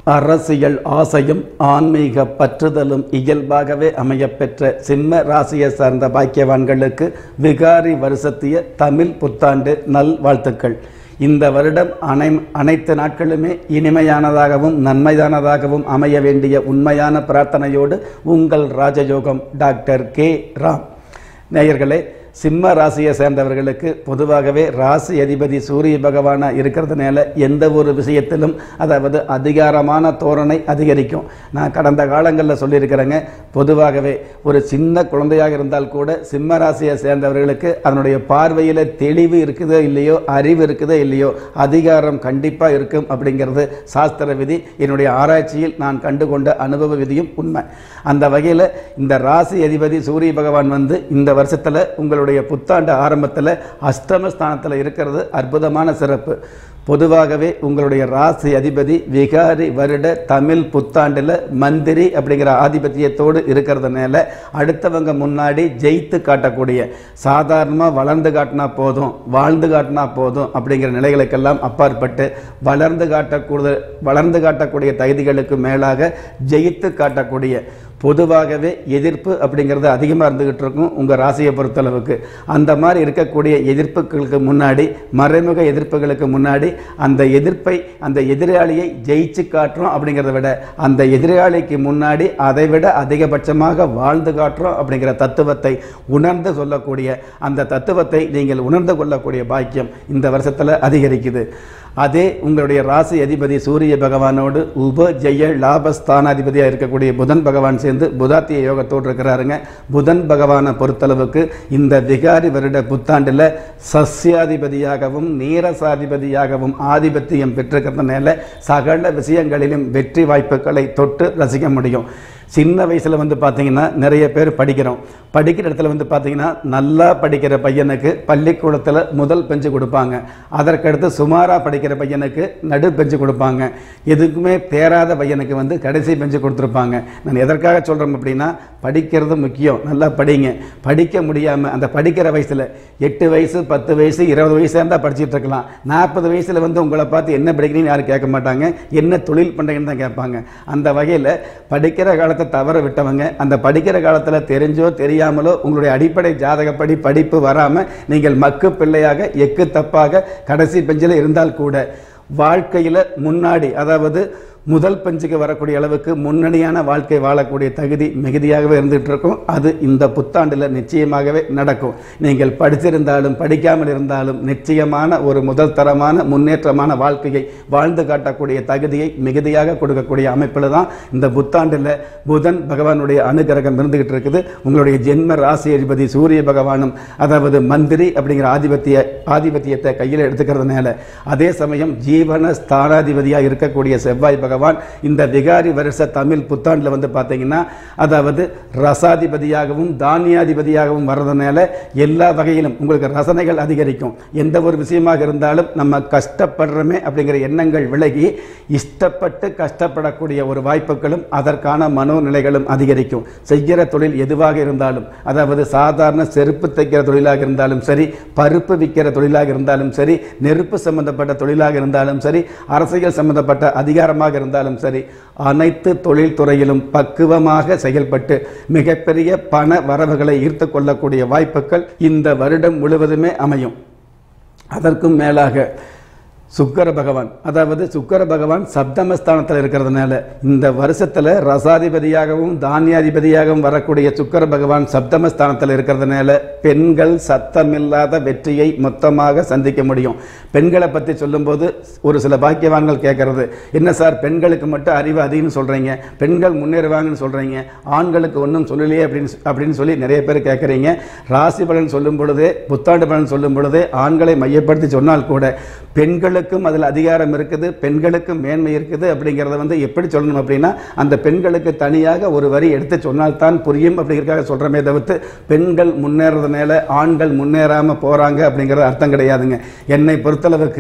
அரசியல் ஆசையும் ஆன்மீக பற்றுதலும் இயல்பாகவே அமையப்பெற்ற சிம்ம ராசியை சார்ந்த பாக்கியவான்களுக்கு விகாரி வருஷத்திய தமிழ் புத்தாண்டு நல் வாழ்த்துக்கள் இந்த வருடம் அனை அனைத்து நாட்களுமே இனிமையானதாகவும் நன்மையானதாகவும் அமைய வேண்டிய உண்மையான பிரார்த்தனையோடு உங்கள் ராஜயோகம் டாக்டர் கே ராம் நேயர்களே சிம்ம ராசியை சேர்ந்தவர்களுக்கு பொதுவாகவே ராசி அதிபதி சூரிய பகவானா இருக்கிறதுனால எந்த ஒரு விஷயத்திலும் அதாவது அதிகாரமான தோரணை அதிகரிக்கும் நான் கடந்த காலங்களில் சொல்லியிருக்கிறேங்க பொதுவாகவே ஒரு சின்ன குழந்தையாக இருந்தால் கூட சிம்ம ராசியை சேர்ந்தவர்களுக்கு அதனுடைய பார்வையில் தெளிவு இருக்குதோ இல்லையோ அறிவு இருக்குதோ இல்லையோ அதிகாரம் கண்டிப்பாக இருக்கும் அப்படிங்கிறது சாஸ்திர விதி என்னுடைய ஆராய்ச்சியில் நான் கண்டுகொண்ட அனுபவ விதியும் உண்மை அந்த வகையில் இந்த ராசி அதிபதி சூரிய பகவான் வந்து இந்த வருஷத்தில் உங்களுடைய புத்தாண்டு ஆரம்பத்தில் அஷ்டம ஸ்தானத்தில் இருக்கிறது அற்புதமான சிறப்பு பொதுவாகவே உங்களுடைய ராசி அதிபதி விகாரி வருட தமிழ் புத்தாண்டில் மந்திரி அப்படிங்கிற ஆதிபத்தியத்தோடு இருக்கிறதுனால அடுத்தவங்க முன்னாடி ஜெயித்து காட்டக்கூடிய சாதாரணமாக வளர்ந்து காட்டினா போதும் வாழ்ந்து காட்டினா போதும் அப்படிங்கிற நிலைகளுக்கெல்லாம் அப்பாற்பட்டு வளர்ந்து காட்டக்கூடிய வளர்ந்து காட்டக்கூடிய தகுதிகளுக்கு மேலாக ஜெயித்து காட்டக்கூடிய பொதுவாகவே எதிர்ப்பு அப்படிங்கிறது அதிகமாக இருந்துகிட்டு இருக்கும் உங்கள் ராசியை பொறுத்தளவுக்கு அந்த மாதிரி இருக்கக்கூடிய எதிர்ப்புகளுக்கு முன்னாடி மறைமுக எதிர்ப்புகளுக்கு முன்னாடி அந்த எதிர்ப்பை அந்த எதிராளியை ஜெயிச்சு காட்டுறோம் அப்படிங்கிறத விட அந்த எதிராளிக்கு முன்னாடி அதை விட அதிகபட்சமாக வாழ்ந்து காட்டுறோம் அப்படிங்கிற தத்துவத்தை உணர்ந்து சொல்லக்கூடிய அந்த தத்துவத்தை நீங்கள் உணர்ந்து கொள்ளக்கூடிய பாக்கியம் இந்த வருஷத்தில் அதிகரிக்குது அதே உங்களுடைய ராசி அதிபதி சூரிய பகவானோடு உப ஜெய லாபஸ்தானாதிபதியாக இருக்கக்கூடிய புதன் பகவான் சேர்ந்து புதாத்திய யோகத்தோடு இருக்கிறாருங்க புதன் பகவானை பொறுத்தளவுக்கு இந்த விகாரி வருட புத்தாண்டில் சஸ்யாதிபதியாகவும் நீரசாதிபதியாகவும் ஆதிபத்தியம் பெற்றிருக்கிறதுனால சகல விஷயங்களிலும் வெற்றி வாய்ப்புகளை தொட்டு ரசிக்க முடியும் சின்ன வயசில் வந்து பார்த்தீங்கன்னா நிறைய பேர் படிக்கிறோம் படிக்கிற இடத்துல வந்து பார்த்தீங்கன்னா நல்லா படிக்கிற பையனுக்கு பள்ளிக்கூடத்தில் முதல் பெஞ்சு கொடுப்பாங்க அதற்கடுத்து சுமாராக படிக்கிற பையனுக்கு நடு பெஞ்சு கொடுப்பாங்க எதுக்குமே தேராத பையனுக்கு வந்து கடைசி பெஞ்சு கொடுத்துருப்பாங்க நான் எதற்காக சொல்கிறோம் அப்படின்னா படிக்கிறது முக்கியம் நல்லா படிங்க படிக்க முடியாமல் அந்த படிக்கிற வயசில் எட்டு வயசு பத்து வயசு இருபது வயசாக இருந்தால் படிச்சுட்டு இருக்கலாம் நாற்பது வயசில் வந்து உங்களை பார்த்து என்ன படிக்கிறீங்கன்னு யாரும் கேட்க மாட்டாங்க என்ன தொழில் பண்ணுறீங்கன்னு தான் கேட்பாங்க அந்த வகையில் படிக்கிற காலத்தை தவற விட்டவங்க அந்த படிக்கிற காலத்தில் தெரிஞ்சோ தெரியாமலோ உங்களுடைய அடிப்படை ஜாதகப்படி படிப்பு வராமல் நீங்கள் மக்கு பிள்ளையாக எக்கு தப்பாக கடைசி பெஞ்சில் இருந்தால் கூட வாழ்க்கையில் முன்னாடி அதாவது முதல் பெஞ்சுக்கு வரக்கூடிய அளவுக்கு முன்னணியான வாழ்க்கை வாழக்கூடிய தகுதி மிகுதியாகவே இருந்துகிட்டு இருக்கும் அது இந்த புத்தாண்டில் நிச்சயமாகவே நடக்கும் நீங்கள் படித்திருந்தாலும் படிக்காமல் இருந்தாலும் நிச்சயமான ஒரு முதல் தரமான முன்னேற்றமான வாழ்க்கையை வாழ்ந்து காட்டக்கூடிய தகுதியை மிகுதியாக கொடுக்கக்கூடிய அமைப்பில் தான் இந்த புத்தாண்டில் புதன் பகவானுடைய அனுகிரகம் இருந்துகிட்டு இருக்குது உங்களுடைய ஜென்ம ராசி அதிபதி சூரிய பகவானும் அதாவது மந்திரி அப்படிங்கிற ஆதிபத்திய ஆதிபத்தியத்தை கையில் எடுத்துக்கிறதுனால அதே சமயம் ஜீவன ஸ்தானாதிபதியாக இருக்கக்கூடிய செவ்வாய் பகவான் இந்த விகாரி வருஷ தமிழ் புத்தாண்டில் வந்து பார்த்தீங்கன்னா அதாவது ரசாதிபதியாகவும் தானியாதிபதியாகவும் வர்றதுனால எல்லா வகையிலும் உங்களுக்கு ரசனைகள் அதிகரிக்கும் எந்த ஒரு விஷயமாக இருந்தாலும் நம்ம கஷ்டப்படுறோமே அப்படிங்கிற எண்ணங்கள் விலகி இஷ்டப்பட்டு கஷ்டப்படக்கூடிய ஒரு வாய்ப்புகளும் அதற்கான மனோநிலைகளும் அதிகரிக்கும் செய்கிற தொழில் எதுவாக இருந்தாலும் அதாவது சாதாரண செருப்பு தைக்கிற தொழிலாக இருந்தாலும் சரி பருப்பு விற்கிற தொழிலாக இருந்தாலும் சரி நெருப்பு சம்பந்தப்பட்ட தொழிலாக இருந்தாலும் சரி அரசியல் சம்பந்தப்பட்ட அதிகாரமாக இருந்தாலும் சரி அனைத்து தொழில்துறையிலும் பக்குவமாக செயல்பட்டு மிகப்பெரிய பண வரவுகளை ஈர்த்து கொள்ளக்கூடிய வாய்ப்புகள் இந்த வருடம் முழுவதுமே அமையும் அதற்கும் மேலாக சுக்கர பகவான் அதாவது சுக்கர பகவான் சப்தமஸ்தானத்தில் இருக்கிறதுனால இந்த வருஷத்தில் ரசாதிபதியாகவும் தானியாதிபதியாகவும் வரக்கூடிய சுக்கர பகவான் சப்தமஸ்தானத்தில் இருக்கிறதுனால பெண்கள் சத்தமில்லாத வெற்றியை மொத்தமாக சந்திக்க முடியும் பெண்களை பற்றி சொல்லும்போது ஒரு சில பாக்கியவான்கள் கேட்கறது என்ன சார் பெண்களுக்கு மட்டும் அறிவு அதிகம்னு சொல்கிறீங்க பெண்கள் முன்னேறுவாங்கன்னு சொல்கிறீங்க ஆண்களுக்கு ஒன்றும் சொல்லலையே அப்படின்னு அப்படின்னு சொல்லி நிறைய பேர் கேட்குறீங்க ராசி பலன் சொல்லும் பொழுதே புத்தாண்டு பலன் சொல்லும் பொழுதே ஆண்களை மையப்படுத்தி சொன்னால் கூட பெண்களுக்கும் அதில் அதிகாரம் இருக்குது பெண்களுக்கும் மேன்மை இருக்குது அப்படிங்கிறத வந்து எப்படி சொல்லணும் அப்படின்னா அந்த பெண்களுக்கு தனியாக ஒரு வரி எடுத்து சொன்னால்தான் புரியும் அப்படிங்கிறதுக்காக சொல்கிறமே தவிர்த்து பெண்கள் முன்னேறதுனால ஆண்கள் முன்னேறாமல் போகிறாங்க அப்படிங்கிறது அர்த்தம் கிடையாதுங்க என்னை பொறுத்தளவுக்கு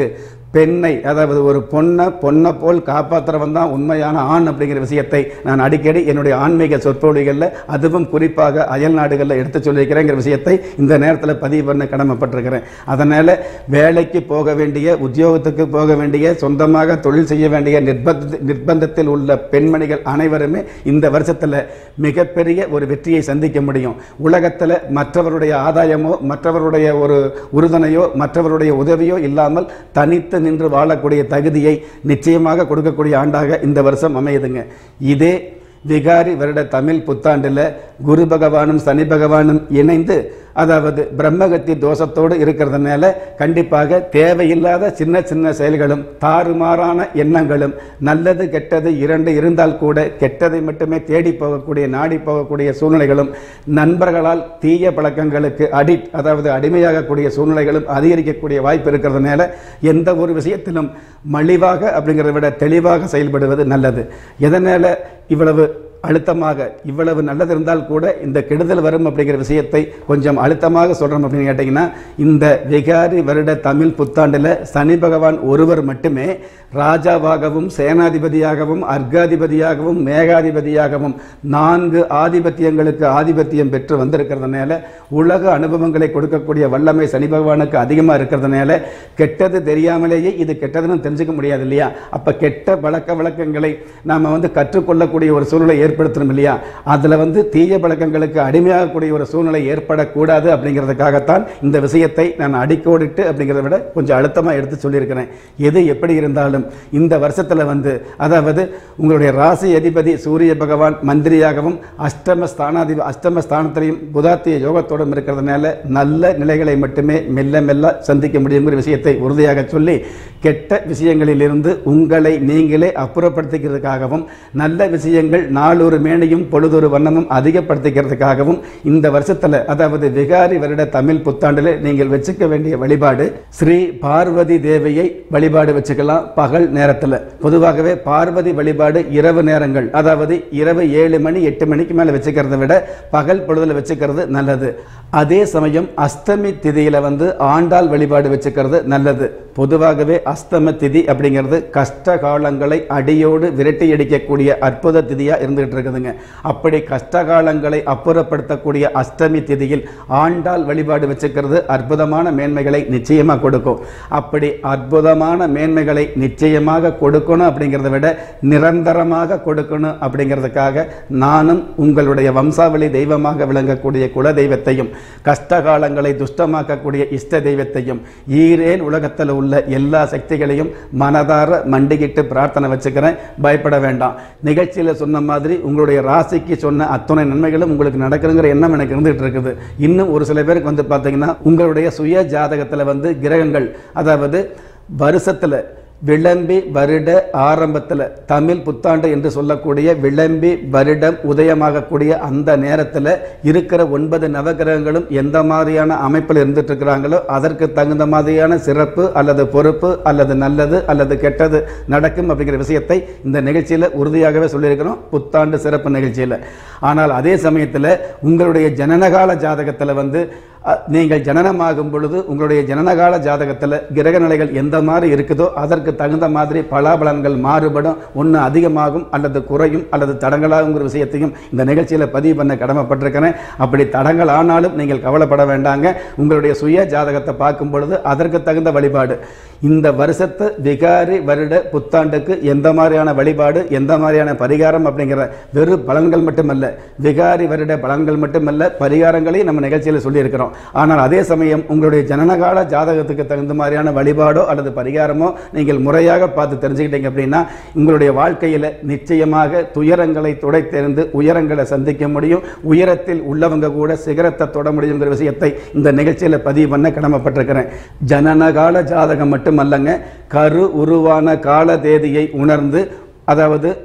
பெண்ணை அதாவது ஒரு பொண்ணை பொண்ணை போல் காப்பாற்றுறவன் தான் உண்மையான ஆண் அப்படிங்கிற விஷயத்தை நான் அடிக்கடி என்னுடைய ஆன்மீக சொற்பொழிகளில் அதுவும் குறிப்பாக அயல் நாடுகளில் எடுத்து சொல்லியிருக்கிறேங்கிற விஷயத்தை இந்த நேரத்தில் பதிவு பண்ண கடமைப்பட்டிருக்கிறேன் அதனால் வேலைக்கு போக வேண்டிய உத்தியோகத்துக்கு போக வேண்டிய சொந்தமாக தொழில் செய்ய வேண்டிய நிர்பந்த நிர்பந்தத்தில் உள்ள பெண்மணிகள் அனைவருமே இந்த வருஷத்தில் மிகப்பெரிய ஒரு வெற்றியை சந்திக்க முடியும் உலகத்தில் மற்றவருடைய ஆதாயமோ மற்றவருடைய ஒரு உறுதுணையோ மற்றவருடைய உதவியோ இல்லாமல் தனித்து நின்று வாழக்கூடிய தகுதியை நிச்சயமாக கொடுக்கக்கூடிய ஆண்டாக இந்த வருஷம் அமையுதுங்க இதே விகாரி வருட தமிழ் புத்தாண்டில் குரு பகவானும் சனி பகவானும் இணைந்து அதாவது பிரம்மகத்தி தோஷத்தோடு இருக்கிறதுனால கண்டிப்பாக தேவையில்லாத சின்ன சின்ன செயல்களும் தாறுமாறான எண்ணங்களும் நல்லது கெட்டது இரண்டு இருந்தால் கூட கெட்டதை மட்டுமே தேடி போகக்கூடிய நாடி போகக்கூடிய சூழ்நிலைகளும் நண்பர்களால் தீய பழக்கங்களுக்கு அடி அதாவது அடிமையாகக்கூடிய சூழ்நிலைகளும் அதிகரிக்கக்கூடிய வாய்ப்பு இருக்கிறதுனால எந்த ஒரு விஷயத்திலும் மலிவாக அப்படிங்கிறத விட தெளிவாக செயல்படுவது நல்லது எதனால இவ்வளவு அழுத்தமாக இவ்வளவு நல்லது இருந்தால் கூட இந்த கெடுதல் வரும் அப்படிங்கிற விஷயத்தை கொஞ்சம் அழுத்தமாக சொல்கிறோம் அப்படின்னு கேட்டிங்கன்னா இந்த விகாரி வருட தமிழ் புத்தாண்டில் சனி பகவான் ஒருவர் மட்டுமே ராஜாவாகவும் சேனாதிபதியாகவும் அர்க்காதிபதியாகவும் மேகாதிபதியாகவும் நான்கு ஆதிபத்தியங்களுக்கு ஆதிபத்தியம் பெற்று வந்திருக்கிறதுனால உலக அனுபவங்களை கொடுக்கக்கூடிய வல்லமை சனி பகவானுக்கு அதிகமாக இருக்கிறதுனால கெட்டது தெரியாமலேயே இது கெட்டதுன்னு தெரிஞ்சுக்க முடியாது இல்லையா அப்போ கெட்ட பழக்க வழக்கங்களை நாம் வந்து கற்றுக்கொள்ளக்கூடிய ஒரு சூழ்நிலை ஏற்படுத்தணும் இல்லையா அதில் வந்து தீய பழக்கங்களுக்கு அடிமையாகக்கூடிய ஒரு சூழ்நிலை ஏற்படக்கூடாது அப்படிங்கிறதுக்காகத்தான் இந்த விஷயத்தை நான் அடிக்கோடிட்டு அப்படிங்கிறத விட கொஞ்சம் அழுத்தமாக எடுத்து சொல்லியிருக்கிறேன் எது எப்படி இருந்தாலும் இந்த வருஷத்தில் வந்து அதாவது உங்களுடைய ராசி அதிபதி சூரிய பகவான் மந்திரியாகவும் அஷ்டம ஸ்தானாதிபதி அஷ்டம ஸ்தானத்திலையும் புதாத்திய யோகத்தோடும் இருக்கிறதுனால நல்ல நிலைகளை மட்டுமே மெல்ல மெல்ல சந்திக்க முடியுங்கிற விஷயத்தை உறுதியாக சொல்லி கெட்ட விஷயங்களிலிருந்து உங்களை நீங்களே அப்புறப்படுத்திக்கிறதுக்காகவும் நல்ல விஷயங்கள் நாளொரு மேனையும் பொழுதொரு வண்ணமும் அதிகப்படுத்திக்கிறதுக்காகவும் இந்த வருஷத்தில் அதாவது விகாரி வருட தமிழ் புத்தாண்டில் நீங்கள் வச்சுக்க வேண்டிய வழிபாடு ஸ்ரீ பார்வதி தேவியை வழிபாடு வச்சுக்கலாம் பகல் நேரத்தில் பொதுவாகவே பார்வதி வழிபாடு இரவு நேரங்கள் அதாவது இரவு ஏழு மணி எட்டு மணிக்கு மேலே வச்சுக்கிறத விட பகல் பொழுதுல வச்சுக்கிறது நல்லது அதே சமயம் அஸ்தமி திதியில வந்து ஆண்டாள் வழிபாடு வச்சுக்கிறது நல்லது பொதுவாகவே அஸ்தம திதி அப்படிங்கிறது கஷ்ட காலங்களை அடியோடு விரட்டி அடிக்கக்கூடிய அற்புத திதியா இருந்துகிட்டு இருக்குதுங்க அப்படி கஷ்ட காலங்களை அப்புறப்படுத்தக்கூடிய அஷ்டமி திதியில் ஆண்டாள் வழிபாடு வச்சுக்கிறது அற்புதமான மேன்மைகளை நிச்சயமா கொடுக்கும் அப்படி அற்புதமான மேன்மைகளை நிச்சயமாக கொடுக்கணும் அப்படிங்கிறத விட நிரந்தரமாக கொடுக்கணும் அப்படிங்கிறதுக்காக நானும் உங்களுடைய வம்சாவளி தெய்வமாக விளங்கக்கூடிய குல தெய்வத்தையும் கஷ்ட காலங்களை துஷ்டமாக்கக்கூடிய இஷ்ட தெய்வத்தையும் ஈரேல் உலகத்தில் உள்ள எல்லா சக்திகளையும் மனதார மண்டிக்கிட்டு பிரார்த்தனை வச்சுக்கிறேன் பயப்பட வேண்டாம் நிகழ்ச்சியில் சொன்ன மாதிரி உங்களுடைய ராசிக்கு சொன்ன அத்துணை நன்மைகளும் உங்களுக்கு நடக்குதுங்கிற எண்ணம் எனக்கு இருந்துகிட்டு இருக்குது இன்னும் ஒரு சில பேருக்கு வந்து பார்த்தீங்கன்னா உங்களுடைய சுய ஜாதகத்தில் வந்து கிரகங்கள் அதாவது வருஷத்தில் விளம்பி வருட ஆரம்பத்தில் தமிழ் புத்தாண்டு என்று சொல்லக்கூடிய விளம்பி வருடம் உதயமாகக்கூடிய அந்த நேரத்தில் இருக்கிற ஒன்பது நவகிரகங்களும் எந்த மாதிரியான அமைப்பில் இருந்துட்டு இருக்கிறாங்களோ அதற்கு தகுந்த மாதிரியான சிறப்பு அல்லது பொறுப்பு அல்லது நல்லது அல்லது கெட்டது நடக்கும் அப்படிங்கிற விஷயத்தை இந்த நிகழ்ச்சியில் உறுதியாகவே சொல்லியிருக்கிறோம் புத்தாண்டு சிறப்பு நிகழ்ச்சியில் ஆனால் அதே சமயத்தில் உங்களுடைய ஜனனகால ஜாதகத்தில் வந்து அ, நீங்கள் ஜனனமாகும் பொழுது உங்களுடைய ஜனனகால ஜாதகத்தில் கிரக நிலைகள் எந்த மாதிரி இருக்குதோ அதற்கு தகுந்த மாதிரி பலாபலன்கள் மாறுபடும் ஒன்று அதிகமாகும் அல்லது குறையும் அல்லது தடங்களாகுங்கிற விஷயத்தையும் இந்த நிகழ்ச்சியில் பதிவு பண்ண கடமைப்பட்டிருக்கிறேன் அப்படி தடங்கள் ஆனாலும் நீங்கள் கவலைப்பட வேண்டாங்க உங்களுடைய சுய ஜாதகத்தை பார்க்கும் பொழுது அதற்கு தகுந்த வழிபாடு இந்த வருஷத்து விகாரி வருட புத்தாண்டுக்கு எந்த மாதிரியான வழிபாடு எந்த மாதிரியான பரிகாரம் அப்படிங்கிற வெறும் பலன்கள் மட்டுமல்ல விகாரி வருட பலன்கள் மட்டுமல்ல பரிகாரங்களையும் நம்ம நிகழ்ச்சியில் சொல்லியிருக்கிறோம் ஆனால் அதே சமயம் உங்களுடைய ஜனனகால ஜாதகத்துக்கு தகுந்த மாதிரியான வழிபாடோ அல்லது பரிகாரமோ நீங்கள் முறையாக பார்த்து தெரிஞ்சுக்கிட்டீங்க அப்படின்னா உங்களுடைய வாழ்க்கையில் நிச்சயமாக துயரங்களை துடைத்தெறிந்து உயரங்களை சந்திக்க முடியும் உயரத்தில் உள்ளவங்க கூட சிகரத்தை தொட முடியுங்கிற விஷயத்தை இந்த நிகழ்ச்சியில் பதிவு பண்ண கடமைப்பட்டிருக்கிறேன் ஜனனகால ஜாதகம் மட்டுமல்லங்க கரு உருவான கால தேதியை உணர்ந்து அதாவது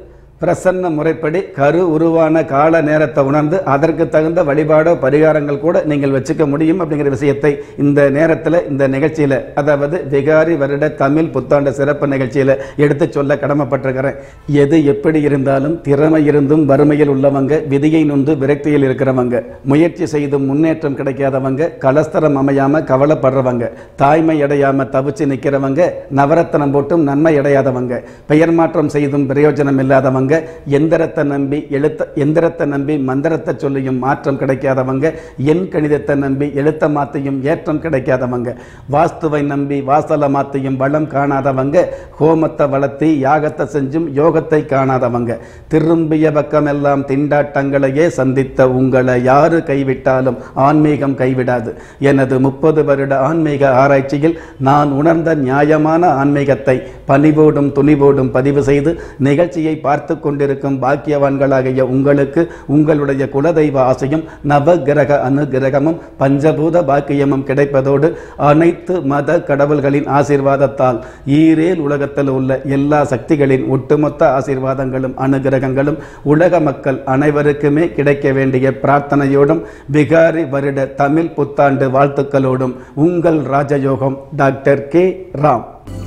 பிரசன்ன முறைப்படி கரு உருவான கால நேரத்தை உணர்ந்து அதற்கு தகுந்த வழிபாடோ பரிகாரங்கள் கூட நீங்கள் வச்சுக்க முடியும் அப்படிங்கிற விஷயத்தை இந்த நேரத்தில் இந்த நிகழ்ச்சியில் அதாவது விகாரி வருட தமிழ் புத்தாண்டு சிறப்பு நிகழ்ச்சியில் எடுத்து சொல்ல கடமைப்பட்டிருக்கிறேன் எது எப்படி இருந்தாலும் திறமை இருந்தும் வறுமையில் உள்ளவங்க விதியை நொந்து விரக்தியில் இருக்கிறவங்க முயற்சி செய்தும் முன்னேற்றம் கிடைக்காதவங்க கலஸ்தரம் அமையாம கவலைப்படுறவங்க தாய்மை அடையாம தவிச்சு நிற்கிறவங்க நவரத்தனம் போட்டும் நன்மை அடையாதவங்க பெயர் மாற்றம் செய்தும் பிரயோஜனம் இல்லாதவங்க எந்திரத்தை நம்பி எழுத்த எந்திரத்தை நம்பி மந்திரத்தை சொல்லியும் மாற்றம் கிடைக்காதவங்க எண் கணிதத்தை நம்பி எழுத்த மாத்தையும் ஏற்றம் கிடைக்காதவங்க வாஸ்துவை நம்பி வாசல மாத்தையும் வளம் காணாதவங்க ஹோமத்தை வளர்த்தி யாகத்தை செஞ்சும் யோகத்தை காணாதவங்க திரும்பிய பக்கமெல்லாம் திண்டாட்டங்களையே சந்தித்த உங்களை யாரு கைவிட்டாலும் ஆன்மீகம் கைவிடாது எனது முப்பது வருட ஆன்மீக ஆராய்ச்சியில் நான் உணர்ந்த நியாயமான ஆன்மீகத்தை பணிவோடும் துணிவோடும் பதிவு செய்து நிகழ்ச்சியை பார்த்து கொண்டிருக்கும் பாக்கியவான்களாகிய உங்களுக்கு உங்களுடைய குலதெய்வ ஆசையும் நவகிரக அனுகிரகமும் பஞ்சபூத பாக்கியமும் கிடைப்பதோடு அனைத்து மத கடவுள்களின் ஆசீர்வாதத்தால் ஈரேல் உலகத்தில் உள்ள எல்லா சக்திகளின் ஒட்டுமொத்த ஆசீர்வாதங்களும் அனுகிரகங்களும் உலக மக்கள் அனைவருக்குமே கிடைக்க வேண்டிய பிரார்த்தனையோடும் பிகாரி வருட தமிழ் புத்தாண்டு வாழ்த்துக்களோடும் உங்கள் ராஜயோகம் டாக்டர் கே ராம்